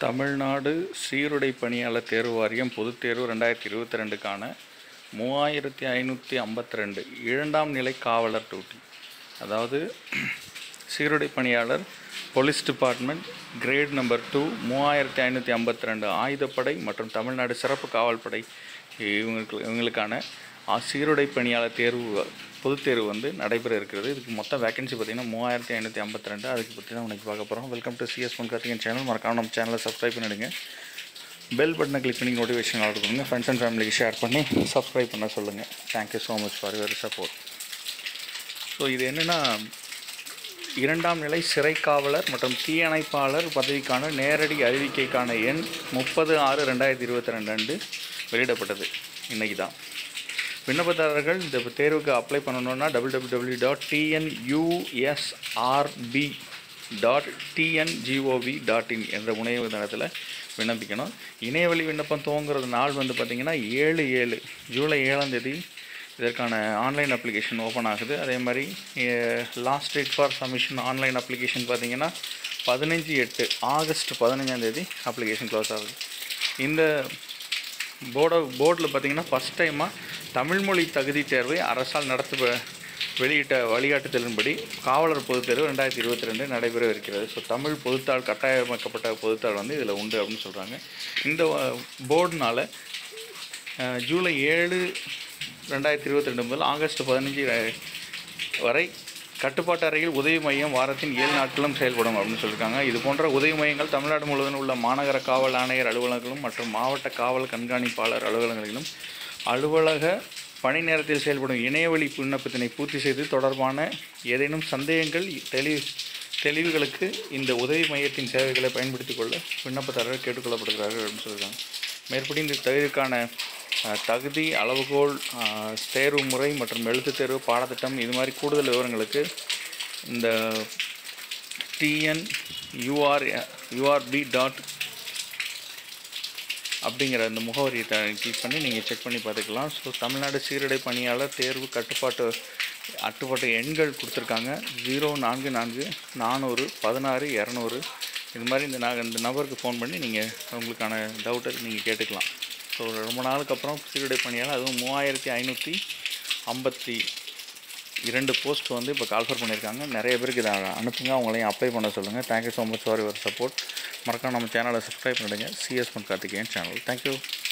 தமிழ்நாடு சீருடை பணியாளர் தேர்வு வாரியம் பொதுத் தேர்வு ரெண்டாயிரத்தி இருபத்தி ரெண்டுக்கான மூவாயிரத்தி ஐநூற்றி ஐம்பத்தி ரெண்டு இரண்டாம் நிலை காவலர் டியூட்டி அதாவது சீருடை பணியாளர் police department grade number two மூவாயிரத்தி ஐநூற்றி ஐம்பத்தி ரெண்டு ஆயுதப்படை மற்றும் தமிழ்நாடு சிறப்பு காவல்படை இவங்களுக்கு இவங்களுக்கான ஆ, சீருடை பணியாளர் தேர்வு பொதுத் தேர்வு வந்து நடைபெற இருக்கிறது இதுக்கு மொத்த வேகன்சி பார்த்தீங்கன்னா மூவாயிரத்தி ஐநூற்றி ஐம்பத்தி ரெண்டு அதுக்கு பற்றி தான் உனக்கு பார்க்க போகிறோம் வெல்கம் டு சிஎஸ் பொன் கார்த்திகன் சேனல் மறக்காம நம்ம சேனலை சப்ஸ்கிரைப் பண்ணிடுங்க பெல் பட்டனை கிளிக் பண்ணி நோட்டிஃபிகேஷன் ஆர்டர் கொடுங்க ஃப்ரெண்ட்ஸ் அண்ட் ஃபேமிலிக்கு ஷேர் பண்ணி சப்ஸ்கிரைப் பண்ண சொல்லுங்கள் thank you so much for your support so இது என்னென்னா இரண்டாம் நிலை சிறை காவலர் மற்றும் தீயணைப்பாளர் பதவிக்கான நேரடி அறிவிக்கைக்கான எண் முப்பது ஆறு ரெண்டாயிரத்தி இருபத்தி ரெண்டு அன்று வெளியிடப்பட்டது இன்றைக்கி தான் விண்ணப்பதாரர்கள் இந்த தேர்வுக்கு அப்ளை பண்ணணுன்னா W W W dot TNUSRB dot TN gov dot in என்ற இணையதளத்தில் விண்ணப்பிக்கணும் இணையவழி விண்ணப்பம் துவங்குறது நாள் வந்து பார்த்திங்கன்னா ஏழு ஏழு ஜூலை ஏழாம் தேதி இதற்கான ஆன்லைன் அப்ளிகேஷன் ஓப்பன் ஆகுது அதே மாதிரி last date for submission online application பார்த்தீங்கன்னா பதினஞ்சு எட்டு ஆகஸ்ட் பதினஞ்சாம் தேதி அப்ளிகேஷன் க்ளோஸ் ஆகுது இந்த போர்டை போர்டில் பார்த்தீங்கன்னா ஃபஸ்ட் டைமாக தமிழ்மொழி தகுதி தேர்வை அரசால் நடத்த வெளியிட்ட வழிகாட்டுதலின்படி காவலர் பொதுத் தேர்வு ரெண்டாயிரத்தி இருபத்தி ரெண்டு நடைபெற இருக்கிறது ஸோ தமிழ் பொதுத்தாள் கட்டாயமாக்கப்பட்ட பொதுத்தாள் வந்து இதில் உண்டு அப்படின்னு சொல்கிறாங்க இந்த போர்டுனால் ஜூலை ஏழு ரெண்டாயிரத்தி இருபத்தி ரெண்டு முதல் ஆகஸ்ட் பதினஞ்சு வரை கட்டுப்பாட்டு அறையில் உதவி மையம் வாரத்தின் ஏழு நாட்களும் செயல்படும் அப்படின்னு சொல்லியிருக்காங்க இது போன்ற உதவி மையங்கள் தமிழ்நாடு முழுவதும் உள்ள மாநகர காவல் ஆணையர் அலுவலகங்களும் மற்றும் மாவட்ட காவல் கண்காணிப்பாளர் அலுவலகங்களிலும் அலுவலக பணி நேரத்தில் செயல்படும் இணையவழி விண்ணப்பத்தினை பூர்த்தி செய்து தொடர்பான ஏதேனும் சந்தேகங்கள் தெளிவு தெளிவுகளுக்கு இந்த உதவி மையத்தின் சேவைகளை பயன்படுத்திக் கொள்ள விண்ணப்பதாரர் கேட்டுக்கொள்ளப்படுகிறார்கள் அப்படின்னு சொல்லியிருக்காங்க மேற்படி இந்த தகுதிக்கான அஹ், தகுதி அளவுகோல் அஹ், தேர்வு முறை மற்றும் எழுத்துத் தேர்வு பாடத்திட்டம் இது மாதிரி கூடுதல் விவரங்களுக்கு இந்த டிஎன் யூஆர் யூஆர்பி டாட் அப்படிங்கிற அந்த முகவரியை த கிளிக் பண்ணி நீங்கள் செக் பண்ணி பார்த்துக்கலாம் ஸோ தமிழ்நாடு சீருடை பணியாளர் தேர்வு கட்டுப்பாட்டு அட்டுப்பாட்டு எண்கள் கொடுத்துருக்காங்க ஜீரோ நான்கு நான்கு நானூறு பதினாறு இரநூறு இது மாதிரி இந்த நான் இந்த நபருக்கு ஃபோன் பண்ணி நீங்கள் உங்களுக்கான டவுட்டை நீங்கள் கேட்டுக்கலாம் ஸோ ரொம்ப நாளுக்கு அப்புறம் சீருடை பணியாளர் அதுவும் மூவாயிரத்தி ஐநூற்றி ஐம்பத்தி இரண்டு போஸ்ட் வந்து இப்போ கால்ஃபர் பண்ணியிருக்காங்க நிறைய பேருக்கு இதை அனுப்புங்க அவங்களையும் அப்ளை பண்ண சொல்லுங்கள் thank you so much for your support மறக்காம நம்ம சேனலை சப்ஸ்கிரைப் பண்ணிடுங்க சிஎஸ் மன் கார்த்திகேயன் சேனல் தேங்க்யூ